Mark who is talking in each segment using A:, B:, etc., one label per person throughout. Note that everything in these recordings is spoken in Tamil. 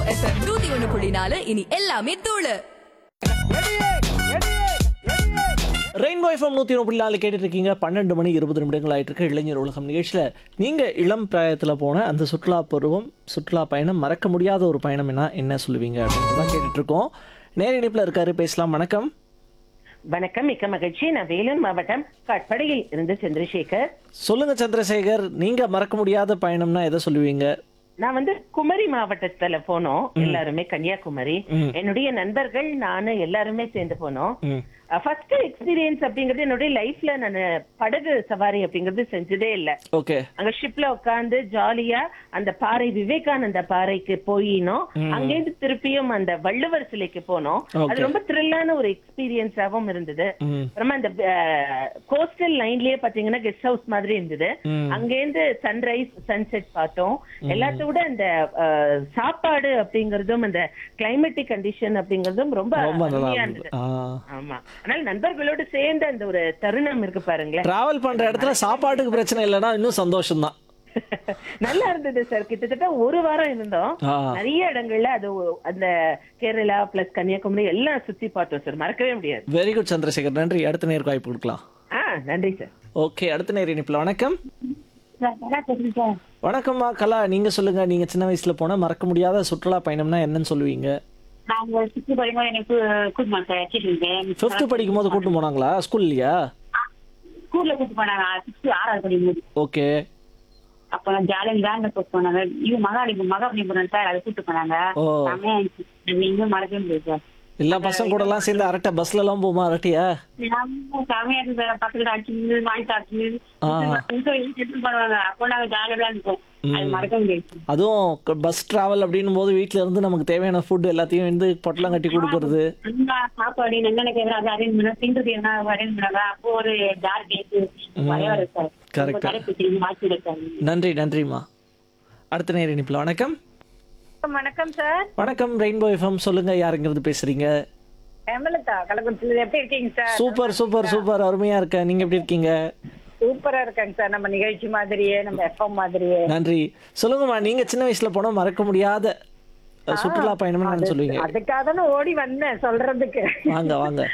A: எஃப்எம் நூத்தி ஒண்ணு புள்ளி நாலு இனி எல்லாமே தூளு
B: ரெயின்போ எஃப்எம் நூற்றி ஒன்று புள்ளி நாலு கேட்டுட்டு இருக்கீங்க பன்னெண்டு மணி இருபது நிமிடங்கள் ஆயிட்டு இருக்கு இளைஞர் உலகம் நிகழ்ச்சியில் நீங்கள் இளம் பிராயத்தில் போன அந்த சுற்றுலா பருவம் சுற்றுலா பயணம் மறக்க முடியாத ஒரு பயணம் என்ன என்ன சொல்லுவீங்க அப்படின்னு தான் கேட்டுட்டு இருக்கோம் நேர இணைப்பில் இருக்காரு பேசலாம் வணக்கம்
C: வணக்கம் மிக்க மகிழ்ச்சி நான் வேலூர் மாவட்டம் கட்படையில் இருந்து சந்திரசேகர்
B: சொல்லுங்க சந்திரசேகர் நீங்க மறக்க முடியாத பயணம்னா எதை சொல்லுவீங்க
C: நான் வந்து குமரி மாவட்டத்துல போனோம் எல்லாருமே கன்னியாகுமரி
B: ம்.
C: என்னுடைய நண்பர்கள் நானு எல்லாருமே சேர்ந்து போனோம்
B: ம்
C: ஃபர்ஸ்ட் எக்ஸ்பீரியன்ஸ் அப்படிங்கிறது என்னுடைய லைஃப்ல நான் படகு சவாரி அப்படிங்கிறது செஞ்சதே இல்ல
B: ஓகே
C: அங்க ஷிப்ல உட்கார்ந்து ஜாலியா அந்த பாறை விவேகானந்த பாறைக்கு போயினோம் அங்கேருந்து திருப்பியும் அந்த வள்ளுவர் சிலைக்கு போனோம்
B: Okay.
C: அது ரொம்ப த்ரில்லான ஒரு எக்ஸ்பீரியன்ஸாவும் இருந்தது
B: ம்
C: அப்புறமா அந்த கோஸ்டல் லைன்லயே பாத்தீங்கன்னா கெஸ்ட் ஹவுஸ் மாதிரி இருந்தது
B: ம்.
C: அங்கேருந்து சன்ரைஸ் சன்செட் பார்த்தோம் எல்லாத்த விட அந்த அஹ், சாப்பாடு அப்படிங்கறதும் அந்த கிளைமேட்டிக் கண்டிஷன் அப்படிங்கறதும் ரொம்ப
B: ரொம்ப நல்லா
C: அருமையா
B: இருந்தது
C: இருந்தது
B: ஆ
C: ஆமா அதனால நண்பர்களோடு சேர்ந்த அந்த ஒரு தருணம் இருக்கு பாருங்களேன்
B: டிராவல் பண்ற இடத்துல சாப்பாட்டுக்கு பிரச்சனை இல்லைன்னா இன்னும் சந்தோஷம்
C: நல்லா இருந்தது சார் கிட்டத்தட்ட ஒரு வாரம் இருந்தோம்
B: ஆ
C: நிறைய இடங்கள்ல அது ஒ- அந்த கேரளா பிளஸ் கன்னியாகுமரி எல்லாம் சுத்தி பார்த்தோம் சார் மறக்கவே முடியாது
B: வெரி குட் சந்திரசேகர் நன்றி அடுத்த நேருக்கு வாய்ப்பு கொடுக்கலாம்
C: ஆ நன்றி சார்
B: ஓகே அடுத்த நேர் இணைப்பில் வணக்கம் வணக்கம்மா கலா நீங்க சொல்லுங்க நீங்க சின்ன வயசுல போன மறக்க முடியாத சுற்றுலா பயணம்னா என்னன்னு சொல்லுவீங்க
D: நாங்க சுத்தி படிக்கும்போது எனக்கு கூட்டு சார் வச்சிருந்தேன்
B: ஃபிஃப்த் படிக்கும் போது கூட்டு போனாங்களா ஸ்கூல்லையா
D: ஸ்கூல்ல கூட்டு போனாங்க சிக்ஸ்த் ஆறாவது படிக்கும்போது
B: ஓகே
D: அப்ப ஜாலியாக வேன்ல கூட்டு போனாங்க இவங்க மகாலிபுரம் மகாபலிபுரம் சார் அதை கூட்டு போனாங்க
B: ஓ.
D: செம்மையா இருந்துச்சு. அது இன்னும் மறக்கவே முடியாது சார்
B: எல்லா பசங்க கூட எல்லாம் சேர்ந்து அரட்டை பஸ்ல எல்லாம் போமா அரட்டியா
D: நம்ம செம்மையா இருக்கு சார் பக்கத்துல அடிச்சு வாங்கி சாப்பிட்டு
B: ஆ.
D: பண்ணுவாங்க அப்போ நாங்க ஜாலியா இருந்தோம் அது மறக்க முடியாது
B: அதுவும் பஸ் டிராவல் அப்படின்னும் போது வீட்ல இருந்து நமக்கு தேவையான ஃபுட் எல்லாத்தையும் வந்து பொட்டலம் கட்டி கொடுக்கறது
D: நல்லா சாப்பாடு என்னென்ன கேட்கறோம் அதை அரேஞ்ச் பண்ணா தின்றது என்ன அரேஞ்ச் பண்ணாங்க அப்போ ஒரு ஜார் பேசு வரையாரு சார்
B: Correct.
D: மாற்றி சார்
B: நன்றி நன்றிம்மா அடுத்த நேர் இணைப்பில் வணக்கம்
E: வணக்கம் சார்
B: வணக்கம் ரெயின்போ எஃப்எம் சொல்லுங்க யாருங்கிறது பேசுறீங்க
E: ஹேமலதா கள்ளக்குறிச்சியில எப்படி இருக்கீங்க சார்
B: சூப்பர் சூப்பர் சூப்பர் அருமையா இருக்கேன் நீங்க எப்படி இருக்கீங்க
E: சூப்பரா இருக்காங்க சார் நம்ம நிகழ்ச்சி மாதிரியே நம்ம எஃப்எம் மாதிரியே
B: நன்றி சொல்லுங்கம்மா நீங்க சின்ன வயசுல போனா மறக்க முடியாத அஹ், சுற்றுலா பயணம் என்னன்னு சொல்லுவீங்க
E: அதுக்காக தானே ஓடி வந்தேன் சொல்றதுக்கு
B: வாங்க வாங்க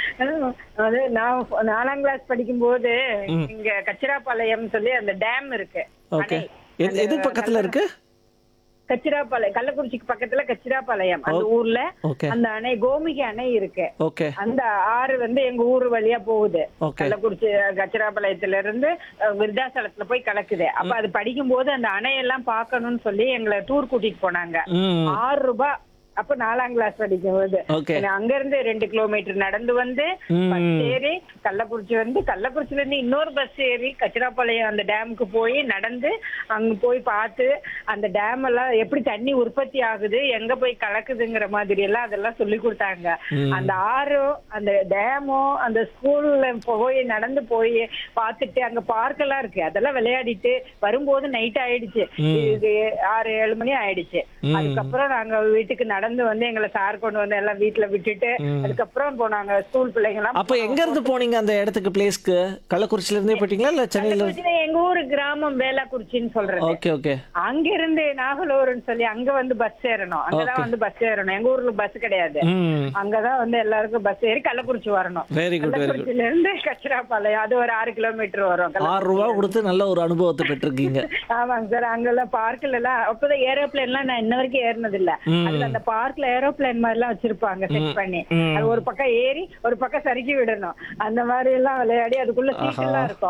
E: அது நான் நாலாம் கிளாஸ் படிக்கும்போது இங்க கச்சிராபாளையம் சொல்லி அந்த டேம் இருக்கு
B: ஓகே
E: அணை.
B: எது பக்கத்துல இருக்கு
E: கச்சிராபாளையம் கள்ளக்குறிச்சிக்கு பக்கத்துல கச்சிராபாளையம் அந்த ஊர்ல
B: ஓகே
E: அந்த அணை கோமிகை அணை இருக்கு
B: ஓகே
E: அந்த ஆறு வந்து எங்க ஊர் வழியா போகுது
B: ஓகே
E: கள்ளக்குறிச்சி கச்சிராபாளையத்துல இருந்து அஹ், விருத்தாசலத்துல போய் கலக்குது அப்ப அது படிக்கும் போது அந்த அணையெல்லாம் பார்க்கணும்னு சொல்லி எங்களை டூர் கூட்டிட்டு போனாங்க
B: ம்
E: ஆறு ரூபாய் அப்ப நாலாம் கிளாஸ் படிக்கும் போது
B: ஓகே
E: அங்க இருந்து ரெண்டு கிலோமீட்டர் நடந்து வந்து பஸ்
B: ம்
E: ஏறி கள்ளக்குறிச்சி வந்து கள்ளக்குறிச்சில இருந்து இன்னொரு பஸ் ஏறி கச்சிராப்பாளையம் அந்த டேமுக்கு போய் நடந்து அங்க போய் பார்த்து அந்த டேம் எல்லாம் எப்படி தண்ணி உற்பத்தி ஆகுது எங்க போய் கலக்குதுங்கிற மாதிரி எல்லாம் அதெல்லாம் சொல்லி கொடுத்தாங்க
B: ம்.
E: அந்த ஆறும் அந்த டேமும் அந்த ஸ்கூல்ல போய் நடந்து போய் பார்த்துட்டு அங்க பார்க் எல்லாம் இருக்கு அதெல்லாம் விளையாடிட்டு வரும்போது நைட் ஆயிடுச்சு இது ஆறு ஏழு மணி ஆயிடுச்சு
B: ம்.
E: அதுக்கப்புறம் நாங்க வீட்டுக்கு நடந்து வந்து எங்களை சார் கொண்டு வந்து எல்லாம் வீட்டுல விட்டுட்டு
B: ம்.
E: அதுக்கப்புறம் போனாங்க ஸ்கூல் பிள்ளைங்க எல்லாம்
B: அப்ப எங்க இருந்து போனீங்க அந்த இடத்துக்கு பிளேஸ்க்கு கள்ளக்குறிச்சில இருந்தே போயிட்டீங்களா இல்ல சென்னையில இருந்து-
E: கள்ளக்குறிச்சியில எங்க ஊரு கிராமம் வேளாக்குறிச்சின்னு சொல்றது
B: ஓகே ஓகே
E: அங்க இருந்து நாகலூர்னு சொல்லி அங்க வந்து பஸ் ஏறணும் அங்கதான்
B: Okay.
E: வந்து பஸ் ஏறணும் எங்க ஊர்ல பஸ் கிடையாது
B: ம்
E: அங்கதான் வந்து எல்லாருக்கும் பஸ் ஏறி கள்ளக்குறிச்சி வரணும்
B: வெரி குட் வெரி குட்
E: கள்ளக்குறிச்சியில இருந்து கச்சிராப்பாளையம் அது ஒரு ஆறு கிலோமீட்டர் வரும் கள்ள-
B: ஆறு ரூபா கொடுத்து நல்ல ஒரு அனுபவத்தை பெற்றிருக்கீங்க
E: ஆமாங்க சார் அங்கெல்லாம் பார்க்ல எல்லாம் அப்பதான் ஏரோப்ளேன் எல்லாம் நான் இன்ன வரைக்கும் ஏறினது இல்ல
B: ம்.
E: அதுல அந்த பார்க்ல ஏரோப்ளேன் மாதிரி எல்லாம் வச்சிருப்பாங்க செட் பண்ணி
B: ம்.
E: அது ஒரு பக்கம் ஏறி ஒரு பக்கம் சறுக்கி விடணும் அந்த மாதிரி எல்லாம் விளையாடி அதுக்குள்ள சீட் எல்லாம் இருக்கும்